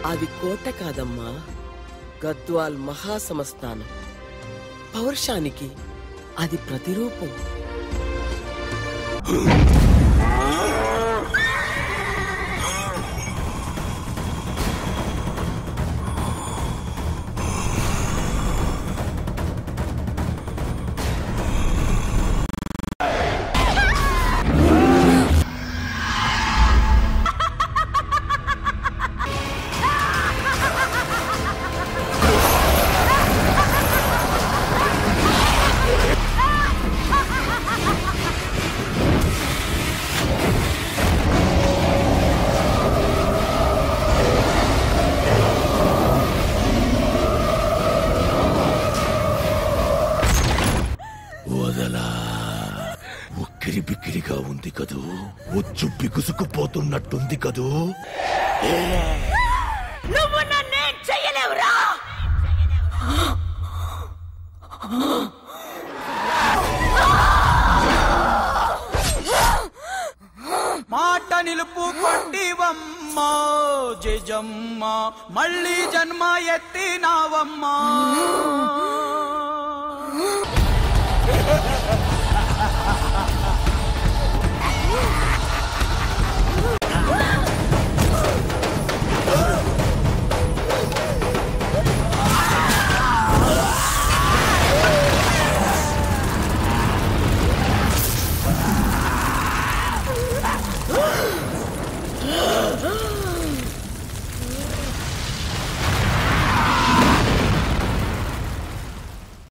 అది కోట కాదమ్మా గద్వాల్ మహాసమస్థానం పౌరుషానికి అది ప్రతిరూపం వదలా ఉక్కిరి బిక్కిరిగా ఉంది కదూ ఉచ్చు బిగుసుకుపోతున్నట్టుంది కదూ నువ్వు నన్నేం చెయ్యలేవురా మాట నిలుపు కొట్టివమ్మా జజమ్మ మళ్ళీ జన్మ ఎత్తినావమ్మా